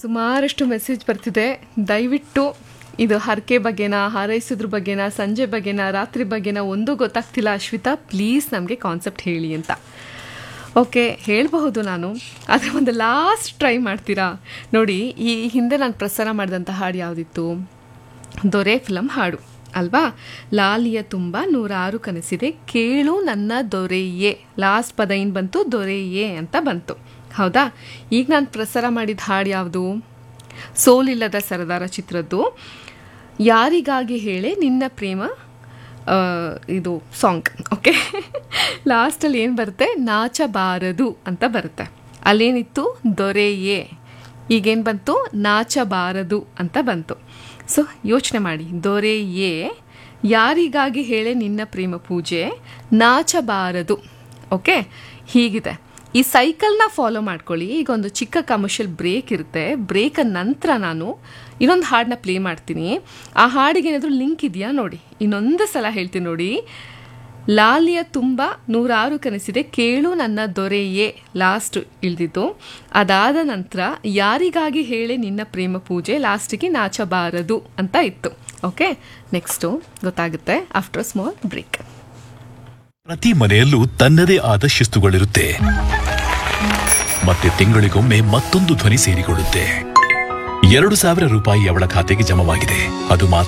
ಸುಮಾರಷ್ಟು ಮೆಸೇಜ್ ಬರ್ತಿದೆ ದಯವಿಟ್ಟು ಇದು ಹರಕೆ ಬಗ್ಗೆನಾ ಹಾರೈಸೋದ್ರ ಬಗ್ಗೆನಾ ಸಂಜೆ ಬಗ್ಗೆನಾ ರಾತ್ರಿ ಬಗ್ಗೆನಾ ಒಂದೂ ಗೊತ್ತಾಗ್ತಿಲ್ಲ ಅಶ್ವಿತಾ ಪ್ಲೀಸ್ ನಮಗೆ ಕಾನ್ಸೆಪ್ಟ್ ಹೇಳಿ ಅಂತ ಓಕೆ ಹೇಳಬಹುದು ನಾನು ಆದರೆ ಒಂದು ಲಾಸ್ಟ್ ಟ್ರೈ ಮಾಡ್ತೀರಾ ನೋಡಿ ಈ ಹಿಂದೆ ನಾನು ಪ್ರಸಾರ ಮಾಡಿದಂಥ ಹಾಡು ಯಾವುದಿತ್ತು ದೊರೆ ಫಿಲಮ್ ಹಾಡು ಅಲ್ವಾ ಲಾಲಿಯ ತುಂಬ ನೂರಾರು ಕನಸಿದೆ ಕೇಳು ನನ್ನ ದೊರೆಯೇ ಲಾಸ್ಟ್ ಪದ ಏನು ಬಂತು ದೊರೆಯೇ ಅಂತ ಬಂತು ಹೌದಾ ಈಗ ನಾನು ಪ್ರಸಾರ ಮಾಡಿದ ಹಾಡು ಯಾವುದು ಸೋಲಿಲ್ಲದ ಸರದಾರ ಚಿತ್ರದ್ದು ಯಾರಿಗಾಗಿ ಹೇಳೆ ನಿನ್ನ ಪ್ರೇಮ ಆ, ಇದು ಸಾಂಗ್ ಓಕೆ ಲಾಸ್ಟಲ್ಲಿ ಏನು ಬರುತ್ತೆ ನಾಚಬಾರದು ಅಂತ ಬರುತ್ತೆ ಅಲ್ಲೇನಿತ್ತು ದೊರೆಯೇ ಈಗೇನು ಬಂತು ನಾಚಬಾರದು ಅಂತ ಬಂತು ಸೊ ಯೋಚನೆ ಮಾಡಿ ದೊರೆಯೇ ಯಾರಿಗಾಗಿ ಹೇಳೆ ನಿನ್ನ ಪ್ರೇಮ ಪೂಜೆ ನಾಚಬಾರದು ಓಕೆ ಹೀಗಿದೆ ಈ ಸೈಕಲ್ನ ಫಾಲೋ ಮಾಡ್ಕೊಳ್ಳಿ ಈಗ ಒಂದು ಚಿಕ್ಕ ಕಮರ್ಷಿಯಲ್ ಬ್ರೇಕ್ ಇರುತ್ತೆ ಬ್ರೇಕ್ ನಂತರ ನಾನು ಇನ್ನೊಂದು ಹಾಡನ್ನ ಪ್ಲೇ ಮಾಡ್ತೀನಿ ಆ ಹಾಡಿಗೆ ಏನಾದರೂ ಲಿಂಕ್ ಇದೆಯಾ ನೋಡಿ ಇನ್ನೊಂದು ಸಲ ಹೇಳ್ತೀನಿ ನೋಡಿ ಲಾಲಿಯ ತುಂಬ ನೂರಾರು ಕನಸಿದೆ ಕೇಳು ನನ್ನ ದೊರೆಯೇ ಲಾಸ್ಟ್ ಇಳ್ದಿದ್ದು ಅದಾದ ನಂತರ ಯಾರಿಗಾಗಿ ಹೇಳೆ ನಿನ್ನ ಪ್ರೇಮ ಪೂಜೆ ಲಾಸ್ಟಿಗೆ ನಾಚಬಾರದು ಅಂತ ಇತ್ತು ಓಕೆ ನೆಕ್ಸ್ಟು ಗೊತ್ತಾಗುತ್ತೆ ಆಫ್ಟರ್ ಸ್ಮಾಲ್ ಬ್ರೇಕ್ ಪ್ರತಿ ಮನೆಯಲ್ಲೂ ತನ್ನದೇ ಆದ ಶಿಸ್ತುಗಳಿರುತ್ತೆ ಮತ್ತೆ ತಿಂಗಳಿಗೊಮ್ಮೆ ಮತ್ತೊಂದು ಧ್ವನಿ ಸೇರಿಕೊಳ್ಳುತ್ತೆ ಎರಡು ಸಾವಿರ ರೂಪಾಯಿ ಅವಳ ಖಾತೆಗೆ ಜಮವಾಗಿದೆ ಅದು ಮಾತ್ರ